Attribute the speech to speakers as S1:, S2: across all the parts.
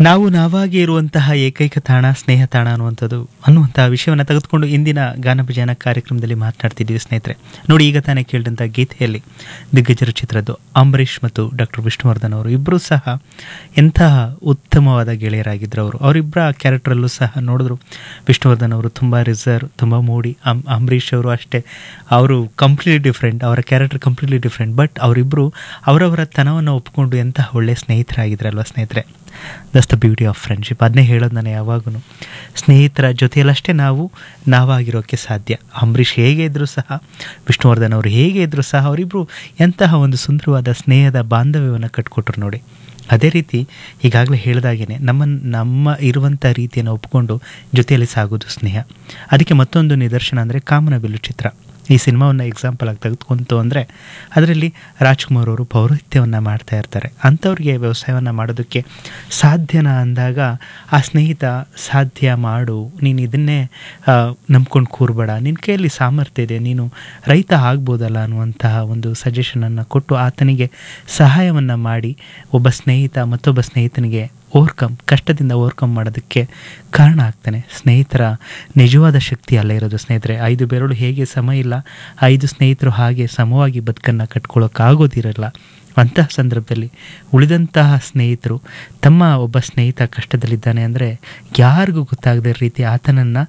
S1: ನಾವು ನಾವಾಗಿ ಇರುವಂತಹ ಏಕೈಕ ತಾಣ ಸ್ನೇಹ ತಾಣ ಅನ್ನುವಂಥದ್ದು ಅನ್ನುವಂತಹ ವಿಷಯವನ್ನು ತೆಗೆದುಕೊಂಡು ಇಂದಿನ ಗಾನಭಜನ ಕಾರ್ಯಕ್ರಮದಲ್ಲಿ ಮಾತನಾಡ್ತಿದ್ದೀವಿ ಸ್ನೇಹಿತರೆ ನೋಡಿ ಈಗ ತಾನೇ ಕೇಳಿದಂಥ ಗೀತೆಯಲ್ಲಿ ದಿಗ್ಗಜರ ಚಿತ್ರದ್ದು ಅಂಬರೀಷ್ ಮತ್ತು ಡಾಕ್ಟರ್ ವಿಷ್ಣುವರ್ಧನ್ ಅವರು ಇಬ್ಬರೂ ಸಹ ಎಂತಹ ಉತ್ತಮವಾದ ಗೆಳೆಯರಾಗಿದ್ದರು ಅವರು ಅವರಿಬ್ಬರ ಕ್ಯಾರೆಕ್ಟರಲ್ಲೂ ಸಹ ನೋಡಿದ್ರು ವಿಷ್ಣುವರ್ಧನ್ ಅವರು ತುಂಬ ರಿಸರ್ವ್ ತುಂಬ ಮೂಡಿ ಅಂ ಅಂಬರೀಷ್ ಅವರು ಅಷ್ಟೇ ಅವರು ಕಂಪ್ಲೀಟ್ಲಿ ಡಿಫ್ರೆಂಟ್ ಅವರ ಕ್ಯಾರೆಕ್ಟರ್ ಕಂಪ್ಲೀಟ್ಲಿ ಡಿಫ್ರೆಂಟ್ ಬಟ್ ಅವರಿಬ್ಬರು ಅವರವರ ತನವನ್ನು ಒಪ್ಪಿಕೊಂಡು ಎಂತಹ ಒಳ್ಳೆಯ ಸ್ನೇಹಿತರಾಗಿದ್ರಲ್ವ ಸ್ನೇಹಿತರೆ that's the beauty of friendship ಅದನ್ನೇ ಹೇಳೋದು ನಾನು ಯಾವಾಗೂ ಸ್ನೇಹಿತರ ಜೊತೆಯಲ್ಲಷ್ಟೇ ನಾವು ನಾವಾಗಿರೋಕ್ಕೆ ಸಾಧ್ಯ ಅಂಬರೀಷ್ ಹೇಗೆ ಇದ್ದರೂ ಸಹ ವಿಷ್ಣುವರ್ಧನ್ ಅವರು ಹೇಗೆ ಇದ್ದರೂ ಸಹ ಅವರಿಬ್ಬರು ಎಂತಹ ಒಂದು ಸುಂದರವಾದ ಸ್ನೇಹದ ಬಾಂಧವ್ಯವನ್ನು ಕಟ್ಕೊಟ್ರು ನೋಡಿ ಅದೇ ರೀತಿ ಈಗಾಗಲೇ ಹೇಳಿದಾಗೇ ನಮ್ಮ ನಮ್ಮ ಇರುವಂಥ ರೀತಿಯನ್ನು ಒಪ್ಪಿಕೊಂಡು ಜೊತೆಯಲ್ಲಿ ಸಾಗೋದು ಸ್ನೇಹ ಅದಕ್ಕೆ ಮತ್ತೊಂದು ನಿದರ್ಶನ ಅಂದರೆ ಕಾಮನಬಿಲ್ಲು ಚಿತ್ರ ಈ ಸಿನಿಮಾವನ್ನು ಎಕ್ಸಾಂಪಲ್ ಆಗಿ ತೆಗೆದುಕೊಂತು ಅಂದರೆ ಅದರಲ್ಲಿ ರಾಜ್ಕುಮಾರ್ ಅವರು ಪೌರೋಹಿತ್ಯವನ್ನು ಮಾಡ್ತಾ ಇರ್ತಾರೆ ಅಂಥವ್ರಿಗೆ ವ್ಯವಸಾಯವನ್ನು ಮಾಡೋದಕ್ಕೆ ಸಾಧ್ಯನಾ ಅಂದಾಗ ಆ ಸ್ನೇಹಿತ ಸಾಧ್ಯ ಮಾಡು ನೀನು ಇದನ್ನೇ ನಂಬ್ಕೊಂಡು ಕೂರ್ಬೇಡ ನಿನ್ನ ಕೈಯಲ್ಲಿ ಸಾಮರ್ಥ್ಯ ಇದೆ ನೀನು ರೈತ ಆಗ್ಬೋದಲ್ಲ ಅನ್ನುವಂತಹ ಒಂದು ಸಜೆಷನನ್ನು ಕೊಟ್ಟು ಆತನಿಗೆ ಸಹಾಯವನ್ನು ಮಾಡಿ ಒಬ್ಬ ಸ್ನೇಹಿತ ಮತ್ತೊಬ್ಬ ಸ್ನೇಹಿತನಿಗೆ ಓವರ್ಕಮ್ ಕಷ್ಟದಿಂದ ಓವರ್ಕಮ್ ಮಾಡೋದಕ್ಕೆ ಕಾರಣ ಆಗ್ತಾನೆ ಸ್ನೇಹಿತರ ನಿಜವಾದ ಶಕ್ತಿ ಅಲ್ಲೇ ಇರೋದು ಸ್ನೇಹಿತರೆ ಐದು ಬೆರಳು ಹೇಗೆ ಸಮ ಇಲ್ಲ ಐದು ಸ್ನೇಹಿತರು ಹಾಗೆ ಸಮವಾಗಿ ಬದುಕನ್ನು ಕಟ್ಕೊಳ್ಳೋಕ್ಕಾಗೋದಿರಲ್ಲ ಅಂತಹ ಸಂದರ್ಭದಲ್ಲಿ ಉಳಿದಂತಹ ಸ್ನೇಹಿತರು ತಮ್ಮ ಒಬ್ಬ ಸ್ನೇಹಿತ ಕಷ್ಟದಲ್ಲಿದ್ದಾನೆ ಅಂದರೆ ಯಾರಿಗೂ ಗೊತ್ತಾಗದ ರೀತಿ ಆತನನ್ನು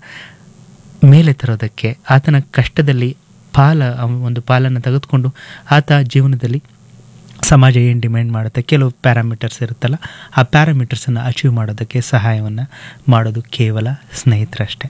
S1: ಮೇಲೆ ತರೋದಕ್ಕೆ ಆತನ ಕಷ್ಟದಲ್ಲಿ ಪಾಲ ಒಂದು ಪಾಲನ್ನು ತೆಗೆದುಕೊಂಡು ಆತ ಜೀವನದಲ್ಲಿ ಸಮಾಜ ಏನು ಡಿಮ್ಯಾಂಡ್ ಮಾಡುತ್ತೆ ಕೆಲವು ಪ್ಯಾರಾಮೀಟರ್ಸ್ ಇರುತ್ತಲ್ಲ ಆ ಪ್ಯಾರಾಮೀಟರ್ಸನ್ನು ಅಚೀವ್ ಮಾಡೋದಕ್ಕೆ ಸಹಾಯವನ್ನು ಮಾಡೋದು ಕೇವಲ ಸ್ನೇಹಿತರಷ್ಟೇ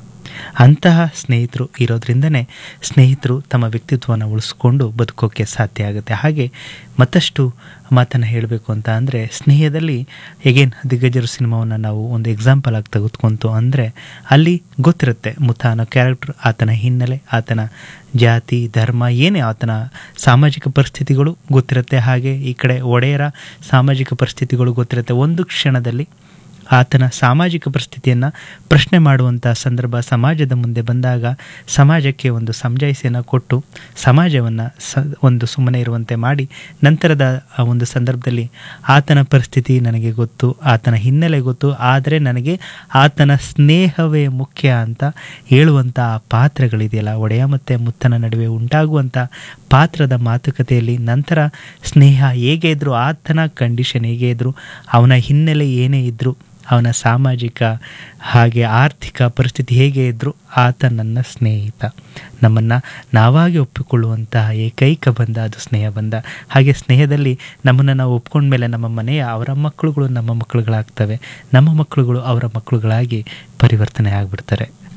S1: ಅಂತಹ ಸ್ನೇಹಿತರು ಇರೋದ್ರಿಂದನೇ ಸ್ನೇಹಿತರು ತಮ್ಮ ವ್ಯಕ್ತಿತ್ವವನ್ನು ಉಳಿಸ್ಕೊಂಡು ಬದುಕೋಕ್ಕೆ ಸಾಧ್ಯ ಆಗುತ್ತೆ ಹಾಗೆ ಮತ್ತಷ್ಟು ಮಾತನ್ನು ಹೇಳಬೇಕು ಅಂತ ಅಂದರೆ ಸ್ನೇಹದಲ್ಲಿ ಎಗೇನ್ ದಿಗ್ಗಜರು ಸಿನಿಮಾವನ್ನು ನಾವು ಒಂದು ಎಕ್ಸಾಂಪಲ್ ಆಗಿ ತೆಗೆದುಕೊಂತು ಅಂದರೆ ಅಲ್ಲಿ ಗೊತ್ತಿರುತ್ತೆ ಮುತ್ತ ಅನ್ನೋ ಕ್ಯಾರೆಕ್ಟರ್ ಆತನ ಹಿನ್ನೆಲೆ ಆತನ ಜಾತಿ ಧರ್ಮ ಏನೇ ಆತನ ಸಾಮಾಜಿಕ ಪರಿಸ್ಥಿತಿಗಳು ಗೊತ್ತಿರುತ್ತೆ ಹಾಗೆ ಈ ಕಡೆ ಒಡೆಯರ ಸಾಮಾಜಿಕ ಪರಿಸ್ಥಿತಿಗಳು ಗೊತ್ತಿರುತ್ತೆ ಒಂದು ಕ್ಷಣದಲ್ಲಿ ಆತನ ಸಾಮಾಜಿಕ ಪರಿಸ್ಥಿತಿಯನ್ನು ಪ್ರಶ್ನೆ ಮಾಡುವಂಥ ಸಂದರ್ಭ ಸಮಾಜದ ಮುಂದೆ ಬಂದಾಗ ಸಮಾಜಕ್ಕೆ ಒಂದು ಸಮಜಾಯಿಸಿಯನ್ನು ಕೊಟ್ಟು ಸಮಾಜವನ್ನು ಸ ಒಂದು ಸುಮ್ಮನೆ ಇರುವಂತೆ ಮಾಡಿ ನಂತರದ ಆ ಒಂದು ಸಂದರ್ಭದಲ್ಲಿ ಆತನ ಪರಿಸ್ಥಿತಿ ನನಗೆ ಗೊತ್ತು ಆತನ ಹಿನ್ನೆಲೆ ಗೊತ್ತು ಆದರೆ ನನಗೆ ಆತನ ಸ್ನೇಹವೇ ಮುಖ್ಯ ಅಂತ ಹೇಳುವಂಥ ಆ ಪಾತ್ರಗಳಿದೆಯಲ್ಲ ಒಡೆಯ ಮತ್ತು ಮುತ್ತನ ನಡುವೆ ಉಂಟಾಗುವಂಥ ಪಾತ್ರದ ಮಾತುಕತೆಯಲ್ಲಿ ನಂತರ ಸ್ನೇಹ ಹೇಗೆ ಇದ್ದರೂ ಆತನ ಕಂಡೀಷನ್ ಹೇಗೆ ಇದ್ದರೂ ಅವನ ಹಿನ್ನೆಲೆ ಏನೇ ಇದ್ದರೂ ಅವನ ಸಾಮಾಜಿಕ ಹಾಗೆ ಆರ್ಥಿಕ ಪರಿಸ್ಥಿತಿ ಹೇಗೆ ಇದ್ದರೂ ಆತ ನನ್ನ ಸ್ನೇಹಿತ ನಮ್ಮನ್ನು ನಾವಾಗಿ ಒಪ್ಪಿಕೊಳ್ಳುವಂತಹ ಏಕೈಕ ಬಂಧ ಅದು ಸ್ನೇಹ ಬಂಧ ಹಾಗೆ ಸ್ನೇಹದಲ್ಲಿ ನಮ್ಮನ್ನು ನಾವು ಒಪ್ಕೊಂಡ್ಮೇಲೆ ನಮ್ಮ ಮನೆಯ ಅವರ ಮಕ್ಕಳುಗಳು ನಮ್ಮ ಮಕ್ಕಳುಗಳಾಗ್ತವೆ ನಮ್ಮ ಮಕ್ಕಳುಗಳು ಅವರ ಮಕ್ಕಳುಗಳಾಗಿ ಪರಿವರ್ತನೆ ಆಗಿಬಿಡ್ತಾರೆ